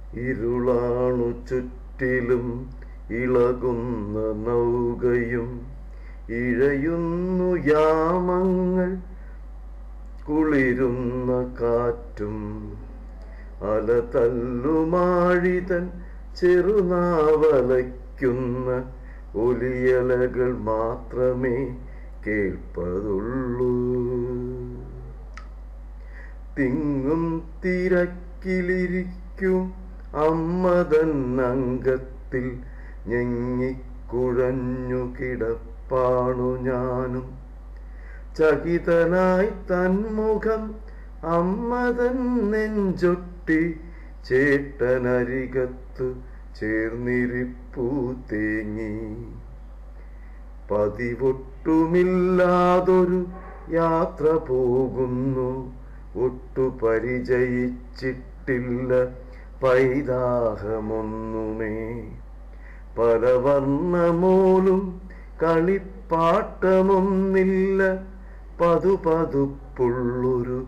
ഇരുളാണു ചുറ്റിലും ഇളകുന്ന നൗകയും ഇഴയുന്നു യാമങ്ങൾ കുളിരുന്ന കാറ്റും അല തല്ലുമാഴിതൻ ചെറുനാവലയ്ക്കുന്ന ഒലിയലകൾ മാത്രമേ കേൾപ്പതുള്ളൂ തിങ്ങും തിരക്കിലിരിക്കും അമ്മതൻ അംഗത്തിൽ ഞെങ്ങിക്കുഴഞ്ഞു കിടപ്പാണു ഞാനും ചകിതനായി തന്മുഖം അമ്മതൻ നെഞ്ചൊട്ടി ചേട്ടനരികത്തു ചേർന്നിരിപ്പൂ തേങ്ങി പതിവൊട്ടുമില്ലാതൊരു യാത്ര പോകുന്നു ഒട്ടു പരിചയിച്ചിട്ടില്ല പൈതാഹമൊന്നുമേ പല വർണ്ണമോലും കളിപ്പാട്ടമൊന്നില്ല പതുപതുപ്പുള്ളൊരു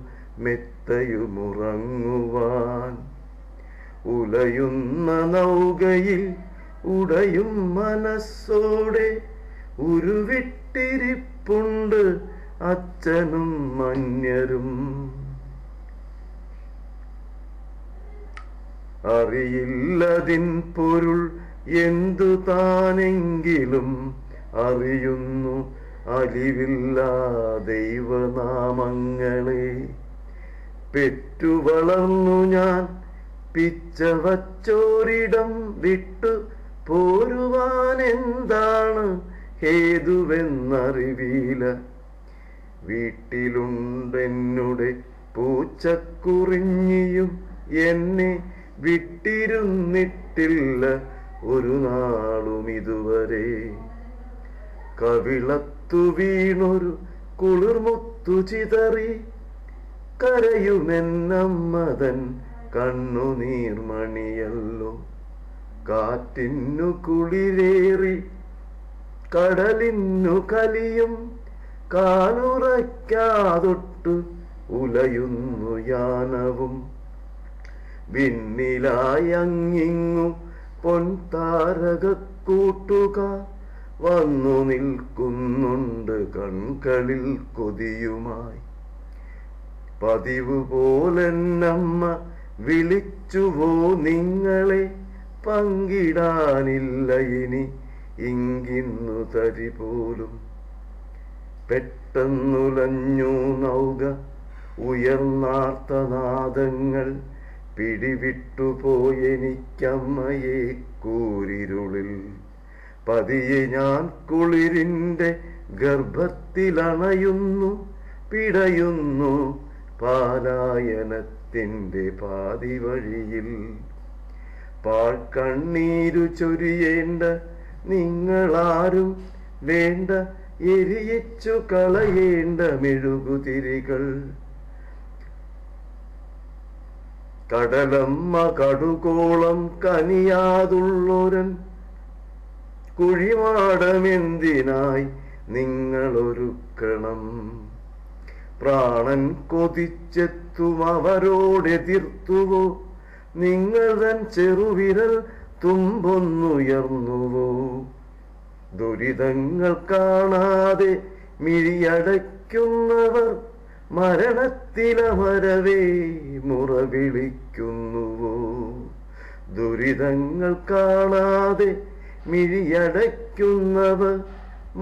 മെത്തയുമുറങ്ങുവാൻ ഉലയുന്ന നൗകയിൽ ഉടയും മനസ്സോടെ ഉരുവിട്ടിരിപ്പുണ്ട് അച്ഛനും മന്യരും അറിയില്ലതിൻ പൊരുൾ എന്തു താനെങ്കിലും അറിയുന്നു അലിവില്ലാ ദൈവനാമങ്ങളെ പെറ്റു വളർന്നു ഞാൻ പിച്ച വച്ചോരിടം വിട്ടു പോരുവാൻ എന്താണ് ഹേതുവെന്നറിവീല വീട്ടിലുണ്ടെന്നുടെ പൂച്ചക്കുറിഞ്ഞിയും എന്നെ വിട്ടിരുന്നിട്ടില്ല ഒരു നാളും ഇതുവരെ കവിളത്തു വീണൊരു കുളിർമുത്തു ചിതറി കരയുമെന്നമ്മതൻ കണ്ണുനീർമണിയല്ലോ കാറ്റിന്നു കുളിരേറി കടലിന്നു കലിയും കാലുറയ്ക്കാതൊട്ടു ഉലയുന്നു യാനവും വിണ്ണിലായങ്ങിങ്ങു പൊൻതാരകൂട്ടുക വന്നു നിൽക്കുന്നുണ്ട് കൺകളിൽ കൊതിയുമായി പതിവ് പോലെന്നമ്മ വിളിച്ചുവോ നിങ്ങളെ പങ്കിടാനില്ല ഇനി ഇങ്ങിന്നു തരി പോലും പെട്ടെന്നുലഞ്ഞു നൗക ഉയർന്നാർത്തനാദങ്ങൾ പിടിവിട്ടുപോയെനിക്കമ്മയെ കൂരിരുളിൽ പതിയെ ഞാൻ കുളിരിൻ്റെ ഗർഭത്തിലണയുന്നു പിടയുന്നു പാലായനത്തിൻ്റെ പാതി വഴിയിൽ പാഴ്ക്കണ്ണീരു ചൊരിയേണ്ട നിങ്ങളാരും വേണ്ട എരിയിച്ചു കളയേണ്ട മെഴുകുതിരികൾ കടലമ്മ കടുകോളം കനിയാതുള്ളൊരൻ കുഴിമാടമെന്തിനായി നിങ്ങളൊരുക്കണം പ്രാണൻ കൊതിച്ചെത്തും അവരോടെതിർത്തുവോ നിങ്ങൾ തൻ ചെറുവിരൽ തുമ്പൊന്നുയർന്നുവോ ദുരിതങ്ങൾ കാണാതെ മിഴിയടയ്ക്കുന്നവർ മരണത്തിലമരവേ മുറവിളിക്കുന്നുവോ ദുരിതങ്ങൾ കാണാതെ മിഴിയടയ്ക്കുന്നവർ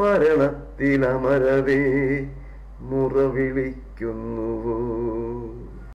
മരണത്തിലമരവേ മുറവിളിക്കുന്നുവോ